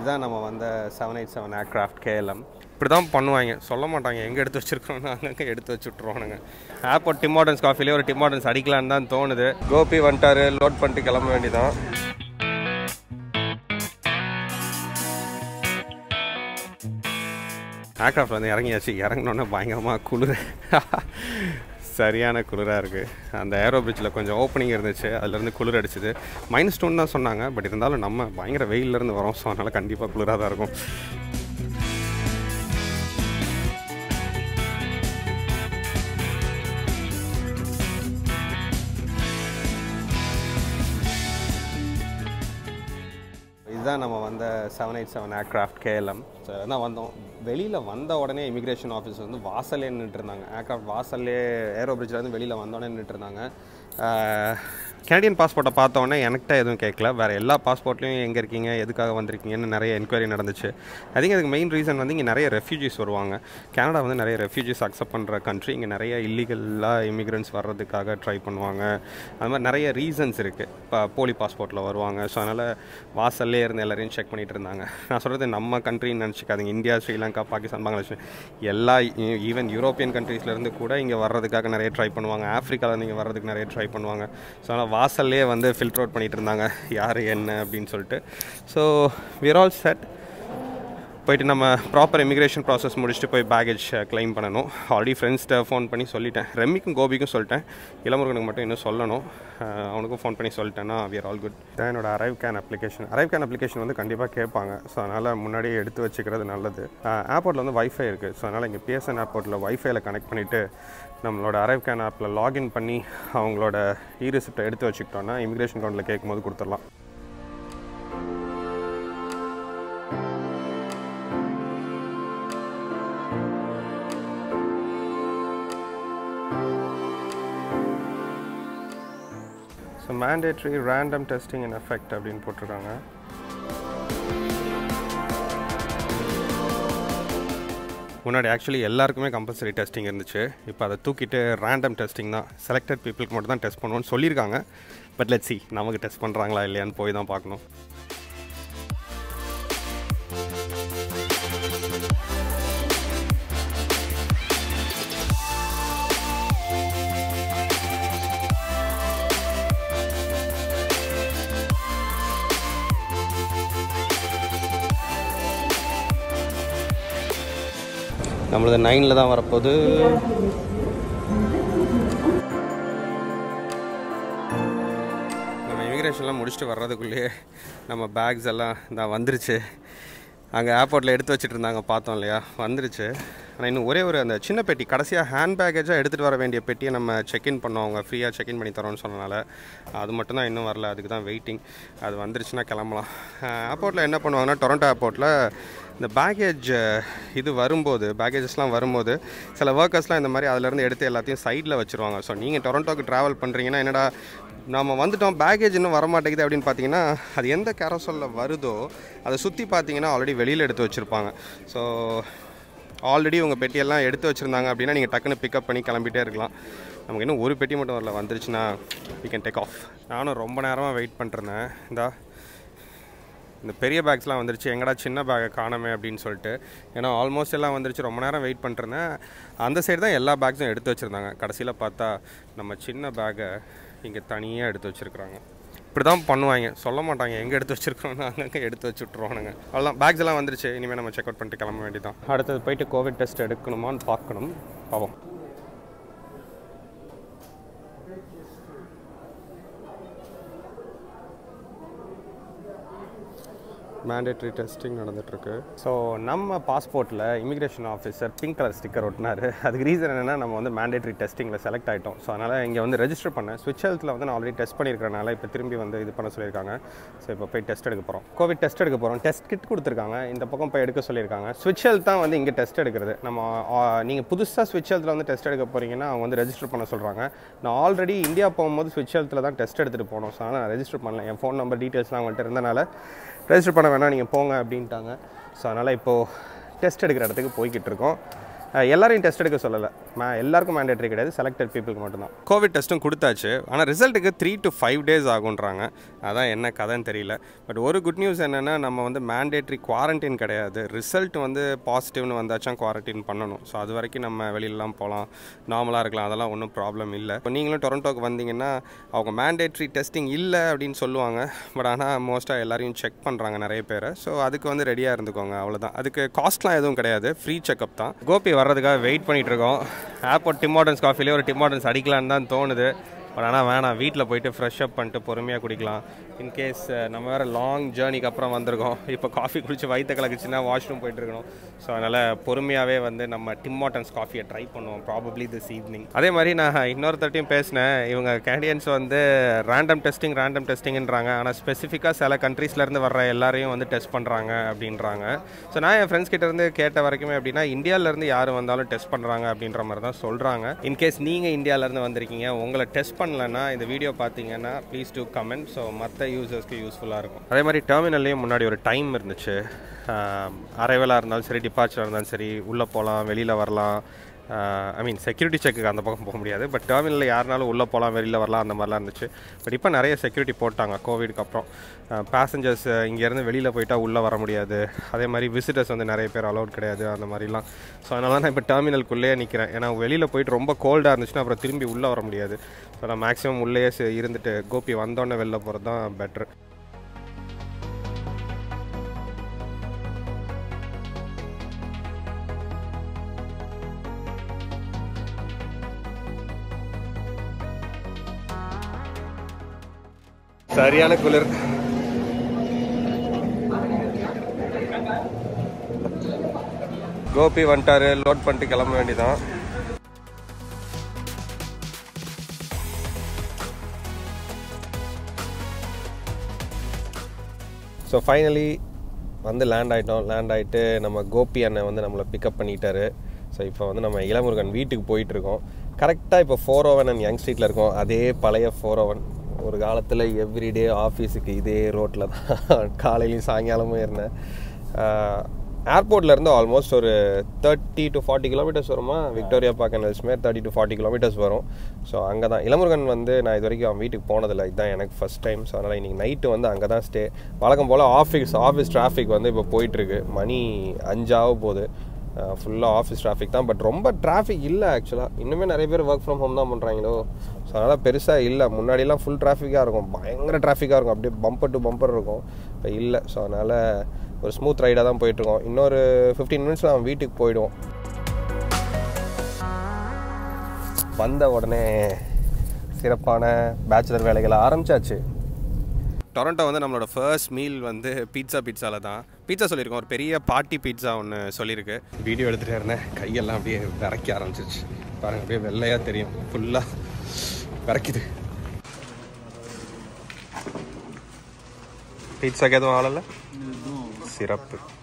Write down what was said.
இதுதான் நம்ம வந்த seven eight seven aircraft KLM இப்படி தான் பண்ணுவாங்க சொல்ல மாட்டாங்க எங்கே எடுத்து வச்சிருக்கோம்னு அங்கங்கே எடுத்து வச்சுட்ருவானுங்க ஏர்போர்ட் டிமார்டன்ஸ் காஃபிலே ஒரு டிமார்டன்ஸ் அடிக்கலான்னு தான் தோணுது கோபி வந்துட்டாரு லோட் பண்ணிட்டு கிளம்ப வேண்டியதான் ஏர்க்ராஃப்ட் வந்து இறங்கியாச்சு இறங்கினோன்னே பயங்கரமாக குளிர் சரியான குளிராக இருக்குது அந்த ஏரோ பிரிட்ஜில் கொஞ்சம் ஓப்பனிங் இருந்துச்சு அதுலேருந்து குளிர் அடிச்சுது மைனஸ் டூன் தான் சொன்னாங்க பட் இருந்தாலும் நம்ம பயங்கர வெயிலேருந்து வரோம் ஸோ அதனால் கண்டிப்பாக குளிராக தான் இருக்கும் இதுதான் நம்ம வந்த seven eight seven aircraft KLM so தான் வந்தோம் வெளியில் வந்த உடனே இமிக்ரேஷன் ஆஃபீஸ் வந்து வாசல்லே நின்றுட்டு இருந்தாங்க ஏர்க்ராஃப்ட் வாசல்லே ஏரோ பிரிட்ஜில் இருந்து வெளியில் வந்தோடனே நின்றுட்டு இருந்தாங்க கனடியன் பாஸ்போர்ட்டை பார்த்தோன்னே எனக்கிட்ட எதுவும் கேட்கல வேறு எல்லா பாஸ்போர்ட்லேயும் எங்கே இருக்கீங்க எதுக்காக வந்திருக்கீங்கன்னு நிறைய என்கொயரி நடந்துச்சு ஐ திங்க் அதுக்கு மெயின் ரீசன் வந்து இங்கே நிறைய ரெஃப்யூஜிஸ் வருவாங்க கனடா வந்து நிறைய ரெஃப்யூஜிஸ் அக்செப்ட் பண்ணுற கண்ட்ரி இங்கே நிறைய இல்லீகலாக இமிக்ரெண்ட்ஸ் வர்றதுக்காக ட்ரை பண்ணுவாங்க அது மாதிரி நிறைய ரீசன்ஸ் இருக்குது இப்போ போலி பாஸ்போர்ட்டில் வருவாங்க ஸோ அதனால் வாசல்லே இருந்து எல்லாரையும் செக் பண்ணிகிட்டு இருந்தாங்க நான் சொல்கிறது நம்ம கண்ட்ரின்னு நினச்சிக்காதீங்க இந்தியா ஸ்ரீலங்கா பாகிஸ்தான் பங்களாதேஷ் எல்லா ஈவன் யூரோப்பியன் கண்ட்ரீஸ்லேருந்து கூட இங்கே வர்றதுக்காக நிறைய ட்ரை பண்ணுவாங்க ஆஃப்ரிக்காவில் இங்கே வர்றதுக்கு நிறைய ட்ரை பண்ணுவாங்க ஸோ அதனால் வாசல்லே வந்து ஃபில்டர் அவுட் பண்ணிகிட்டு இருந்தாங்க யார் என்ன அப்படின்னு சொல்லிட்டு ஸோ விர் ஆல் செட் போயிட்டு நம்ம ப்ராப்பர் இமிக்ரேஷன் ப்ராசஸ் முடிச்சுட்டு போய் பேகேஜ் க்ளைம் பண்ணணும் ஆல்ரெடி ஃப்ரெண்ட்ஸ்கிட்ட ஃபோன் பண்ணி சொல்லிட்டேன் ரெம்மிக்கும் கோபிக்கும் சொல்லிட்டேன் இளமுருகனுக்கு மட்டும் இன்னும் சொல்லணும் அஹ் அவனுக்கும் ஃபோன் பண்ணி சொல்லிட்டேன்னா வி ஆர் ஆல் குட் தான் என்னோட arrive can application arrive can application வந்து கண்டிப்பாக கேட்பாங்க ஸோ அதனால் முன்னாடியே எடுத்து வச்சுக்கிறது நல்லது ஏர்போர்ட்டில் வந்து வைஃபை இருக்குது ஸோ அதனால் இங்கே பிஎஸ்என் ஏர்போர்ட்டில் வைஃபைல கனெக்ட் பண்ணிவிட்டு நம்மளோட அரைவ் கேன் ஆப்பில் லாகின் பண்ணி அவங்களோட இ ரிசிப்டை எடுத்து வச்சுக்கிட்டோன்னா இமிக்ரேஷன் கவுண்டில் கேட்கும்போது கொடுத்துடலாம் so mandatory random testing in effect அப்படின்னு போட்டிருக்காங்க முன்னாடி ஆக்சுவலி எல்லாருக்குமே கம்பல்சரி டெஸ்டிங் இருந்துச்சு இப்போ அதை தூக்கிட்டு ரேண்டம் டெஸ்டிங் தான் செலக்டட் பீப்புளுக்கு மட்டும் தான் டெஸ்ட் பண்ணுவோம்னு சொல்லியிருக்காங்க பட் லெட் சி நமக்கு டெஸ்ட் பண்ணுறாங்களா இல்லையான்னு போய் தான் பார்க்கணும் நம்மளது நைனில் தான் வரப்போகுது நம்ம இமிக்ரேஷன்லாம் முடிச்சுட்டு வர்றதுக்குள்ளேயே நம்ம பேக்ஸ் எல்லாம் தான் வந்துருச்சு அங்கே ஏர்போர்ட்டில் எடுத்து வச்சுட்டு இருந்தாங்க பார்த்தோம் இல்லையா வந்துருச்சு ஆனால் இன்னும் ஒரே ஒரு அந்த சின்ன பெட்டி கடைசியாக ஹேண்ட் பேக்கேஜாக எடுத்துகிட்டு வர வேண்டிய பெட்டியை நம்ம செக்இன் பண்ணோம் அவங்க ஃப்ரீயாக செக்இன் பண்ணி தரோன்னு சொன்னனால அது மட்டும் தான் இன்னும் வரல அதுக்கு தான் வெயிட்டிங் அது வந்துருச்சுன்னா கிளம்பலாம் ஏர்போர்ட்டில் என்ன பண்ணுவாங்கன்னா டொரண்டோ ஏர்போர்ட்டில் இந்த பேக்கேஜ் இது வரும்போது பேக்கேஜஸ்லாம் வரும்போது சில ஒர்க்கர்ஸ்லாம் இந்த மாதிரி அதுலேருந்து எடுத்து எல்லாத்தையும் சைடில் வச்சுருவாங்க ஸோ நீங்கள் டொரண்டோக்கு ட்ராவல் பண்ணுறீங்கன்னா என்னடா நம்ம வந்துட்டோம் பேக்கேஜ் இன்னும் வர மாட்டேங்குது அப்படின்னு பார்த்தீங்கன்னா அது எந்த கேரசோலில் வருதோ அதை சுற்றி பார்த்தீங்கன்னா ஆல்ரெடி வெளியில் எடுத்து வச்சுருப்பாங்க ஸோ ஆல்ரெடி உங்கள் பெட்டியெல்லாம் எடுத்து வச்சுருந்தாங்க அப்படின்னா நீங்கள் டக்குன்னு பிக்கப் பண்ணி கிளம்பிட்டே இருக்கலாம் நமக்கு இன்னும் ஒரு பெட்டி மட்டும் வரல வந்துருச்சுன்னா வி கேன் டேக் ஆஃப் நானும் ரொம்ப நேரமாக வெயிட் பண்ணிருந்தேன் இந்தா இந்த பெரிய பேக்ஸ்லாம் வந்துருச்சு எங்கடா சின்ன பேக்கை காணமே அப்படின்னு சொல்லிட்டு ஏன்னா ஆல்மோஸ்ட் எல்லாம் வந்துருச்சு ரொம்ப நேரம் வெயிட் பண்ணிருந்தேன் அந்த சைடு தான் எல்லா பேக்ஸும் எடுத்து வச்சுருந்தாங்க கடைசியில் பார்த்தா நம்ம சின்ன பேக்கை இங்கே தனியாக எடுத்து வச்சுருக்குறாங்க இப்படி தான் பண்ணுவாங்க சொல்ல மாட்டாங்க எங்கே எடுத்து வச்சுருக்கோன்னு அங்கங்கே எடுத்து வச்சு விட்ருவானுங்க அவ்வளோதான் பேக்ஸ் எல்லாம் வந்துருச்சு இனிமேல் நம்ம செக் அவுட் பண்ணிட்டு கிளம்ப வேண்டியதான் அடுத்தது போயிட்டு கோவிட் டெஸ்ட் எடுக்கணுமான்னு பார்க்கணும் பாவம் மேண்டேட்ரி டெஸ்டிங் நடந்துகிட்ருக்கு ஸோ நம்ம பாஸ்போர்ட்டில் immigration officer pink colour sticker ஒட்டினார் அதுக்கு ரீசன் என்னென்னா நம்ம வந்து மேண்டேட்ரி டெஸ்டிங்கில் செலக்ட் ஆகிட்டோம் ஸோ அதனால் இங்கே வந்து ரெஜிஸ்டர் பண்ணேன் ஸ்விட்ச் ஹெல்த்தில் வந்து நான் ஆல்ரெடி டெஸ்ட் பண்ணியிருக்கறனால இப்போ திரும்பி வந்து இது பண்ண சொல்லியிருக்காங்க ஸோ இப்போ போய் டெஸ்ட் எடுக்க போகிறோம் கோவிட் டெஸ்ட் எடுக்க போகிறோம் டெஸ்ட் கிட் கொடுத்துருக்காங்க இந்த பக்கம் போய் எடுக்க சொல்லியிருக்காங்க ஸ்விட்ச் ஹெல்த் தான் வந்து இங்கே டெஸ்ட் எடுக்கிறது நம்ம நீங்கள் புதுசாக ஸ்விட்ச் ஹெல்த்தில் வந்து டெஸ்ட் எடுக்க போகிறீங்கன்னா அவங்க வந்து ரெஜிஸ்டர் பண்ண சொல்கிறாங்க நான் ஆல்ரெடி இந்தியா போகும்போது ஸ்விட்ச் ஹெல்த்தில் தான் டெஸ்ட் எடுத்துகிட்டு போனோம் ஸோ அதனால் நான் ரெஜிஸ்டர் பண்ணல என் ஃபோன் நம்பர் டீட்டெயில்ஸ்லாம் அவங்கள்ட்ட இருந்தனால ரெஜிஸ்டர் பண்ண வேணாம் நீங்கள் போங்க அப்படின்ட்டாங்க ஸோ அதனால் இப்போது டெஸ்ட் எடுக்கிற இடத்துக்கு போய்கிட்டு இருக்கோம் அஹ் எல்லாரையும் டெஸ்ட் எடுக்க சொல்லலை மா எல்லாருக்கும் மேண்டேட்டரி கிடையாது செலக்டட் பீப்புளுக்கு மட்டும்தான் கோவிட் டெஸ்ட்டும் கொடுத்தாச்சு ஆனால் ரிசல்ட்டுக்கு த்ரீ டு ஃபைவ் டேஸ் ஆகுன்றாங்க அதான் என்ன கதைன்னு தெரியல பட் ஒரு குட் நியூஸ் என்னென்னா நம்ம வந்து மேண்டேட்ரி குவாரண்டைன் கிடையாது ரிசல்ட் வந்து பாசிட்டிவ்னு வந்தாச்சும் குவாரண்டைன் பண்ணணும் ஸோ அது வரைக்கும் நம்ம வெளியிலலாம் போகலாம் நார்மலாக இருக்கலாம் அதெல்லாம் ஒன்றும் ப்ராப்ளம் இல்லை இப்போ நீங்களும் டொரண்டோக்கு வந்தீங்கன்னா அவங்க மேண்டேட்ரி டெஸ்டிங் இல்லை அப்படின்னு சொல்லுவாங்க பட் ஆனால் மோஸ்ட்டாக எல்லாரையும் செக் பண்ணுறாங்க நிறைய பேரை ஸோ அதுக்கு வந்து ரெடியாக இருந்துக்கோங்க அவ்வளோதான் அதுக்கு காஸ்ட்லாம் எதுவும் கிடையாது ஃப்ரீ செக்அப் தான் கோபி வர்றதுக்காக வெயிட் பண்ணிட்டு இருக்கோம் ஏர்போர்ட் டிமார்டன்ஸ் காஃபிலே ஒரு டிமார்டன்ஸ் அடிக்கலான்னு தான் தோணுது பட் ஆனால் வேணாம் வீட்டில் போயிட்டு ஃப்ரெஷ் அப் பண்ணிட்டு பொறுமையாக குடிக்கலாம் இன்கேஸ் நம்ம வேறு லாங் ஜேர்னிக்கு அப்புறம் வந்திருக்கோம் இப்போ காஃபி குடிச்சு வயிற்று கலக்குச்சுன்னா வாஷ்ரூம் போயிட்டு இருக்கணும் ஸோ அதனால் பொறுமையாகவே வந்து நம்ம டிமார்டன்ஸ் காஃபியை ட்ரை பண்ணுவோம் ப்ராபப்ளி திஸ் ஈவினிங் அதே மாதிரி நான் இன்னொருத்தட்டையும் பேசினேன் இவங்க கேண்டியன்ஸ் வந்து ரேண்டம் டெஸ்டிங் ரேண்டம் டெஸ்டிங்ன்றாங்க ஆனால் ஸ்பெசிஃபிக்காக சில கண்ட்ரீஸ்லேருந்து வர்ற எல்லாரையும் வந்து டெஸ்ட் பண்ணுறாங்க அப்படின்றாங்க ஸோ நான் என் ஃப்ரெண்ட்ஸ் கிட்ட இருந்து கேட்ட வரைக்குமே அப்படின்னா இந்தியாவிலேருந்து யார் வந்தாலும் டெஸ்ட் பண்ணுறாங்க அப்படின்ற மாதிரி தான் சொல்கிறாங்க இன்கேஸ் நீங்கள் இந்தியாவிலேருந்து வந்திருக்கீங்க உங்களை டெஸ்ட் பண்ணலன்னா இந்த வீடியோ பார்த்தீங்கன்னா ப்ளீஸ் டூ கமெண்ட் ஸோ மற்ற யூசர்ஸ்க்கு யூஸ்ஃபுல்லாக இருக்கும் அதே மாதிரி டெர்மினல்லையும் முன்னாடி ஒரு டைம் இருந்துச்சு அரைவலாக இருந்தாலும் சரி டிபார்ச்சராக இருந்தாலும் சரி உள்ளே போகலாம் வெளியில் வரலாம் ஐ மீன் செக்யூரிட்டி செக்குக்கு அந்த பக்கம் போக முடியாது பட் டெர்மினலில் யாருனாலும் உள்ளே போகலாம் வெளியில் வரலாம் அந்த மாதிரிலாம் இருந்துச்சு பட் இப்போ நிறைய செக்யூரிட்டி போட்டாங்க கோவிடுக்கு அப்புறம் பேசஞ்சர்ஸ் இங்கேருந்து வெளியில் போயிட்டா உள்ளே வர முடியாது அதே மாதிரி விசிட்டர்ஸ் வந்து நிறைய பேர் அலௌட் கிடையாது அந்த மாதிரிலாம் ஸோ அதனால நான் இப்போ டெர்மினலுக்குள்ளேயே நிற்கிறேன் ஏன்னா வெளியில் போயிட்டு ரொம்ப கோல்டாக இருந்துச்சுன்னா அப்புறம் திரும்பி உள்ளே வர முடியாது ஸோ நான் மேக்ஸிமம் உள்ளேயே ச- இருந்துட்டு கோபி வந்தோடனே வெளில போகிறது தான் பெட்ரு சரியான குளிர் கோபி வந்துட்டாரு லோட் பண்ணிட்டு கிளம்ப வேண்டியதான் ஸோ ஃபைனலி வந்து லேண்ட் ஆகிட்டோம் லேண்ட் ஆகிட்டு நம்ம கோபி அண்ணன் வந்து நம்மளை பிக்கப் பண்ணிட்டாரு ஸோ இப்போ வந்து நம்ம இளமுருகன் வீட்டுக்கு போயிட்டு இருக்கோம் கரெக்டாக இப்போ ஃபோர் ஓவன் அண்ட் யங் ஸ்ட்ரீட்டில் இருக்கோம் அதே பழைய ஃபோர் ஓவன் ஒரு காலத்தில் எவ்ரிடே ஆஃபீஸுக்கு இதே ரோட்டில் தான் காலையிலையும் சாயங்காலமும் இருந்தேன் ஏர்போர்ட்ல இருந்து ஆல்மோஸ்ட் ஒரு தேர்ட்டி டு ஃபார்ட்டி கிலோமீட்டர்ஸ் வருமா Victoria Park and Ellesmere thirty to forty kilometres வரும் ஸோ அங்கே தான் இளமுருகன் வந்து நான் இது வரைக்கும் அவன் வீட்டுக்கு போனதில்லை இதுதான் எனக்கு ஃபஸ்ட் டைம் ஸோ அதனால் இன்றைக்கி நைட்டு வந்து அங்கே தான் ஸ்டே வழக்கம் போல் ஆஃபீஸ் ஆஃபீஸ் டிராஃபிக் வந்து இப்போ போயிட்டுருக்கு மணி அஞ்சாக போகுது ஃபுல்லாக ஆஃபீஸ் டிராஃபிக் தான் பட் ரொம்ப டிராஃபிக் இல்லை ஆக்சுவலாக இன்னுமே நிறைய பேர் ஒர்க் ஃப்ரம் ஹோம் தான் பண்ணுறாங்களோ ஸோ அதனால் பெருசாக இல்லை முன்னாடிலாம் ஃபுல் டிராஃபிக்காக இருக்கும் பயங்கர டிராஃபிக்காக இருக்கும் அப்படியே பம்பர் டு பம்பர் இருக்கும் இப்போ இல்லை ஸோ அதனால் ஒரு ஸ்மூத் ரைடாக தான் போயிட்டுருக்கோம் இன்னொரு ஃபிஃப்டீன் மினிட்ஸில் அவன் வீட்டுக்கு போயிடுவோம் வந்த உடனே சிறப்பான பேச்சுலர் வேலைகளை ஆரம்பிச்சாச்சு டொரண்டோ வந்து நம்மளோட ஃபர்ஸ்ட் மீல் வந்து பீட்சா பீட்சாவில் தான் பீட்சா சொல்லியிருக்கோம் ஒரு பெரிய பார்ட்டி பீட்சா ஒன்று சொல்லியிருக்கு வீடியோ எடுத்துகிட்டே இருந்தேன் கையெல்லாம் அப்படியே விரைக்க ஆரம்பிச்சிருச்சு பாருங்க அப்படியே வெள்ளையாக தெரியும் ஃபுல்லாக விரைக்குது பீட்சாக்கு எதுவும் ஆளலை சிறப்பு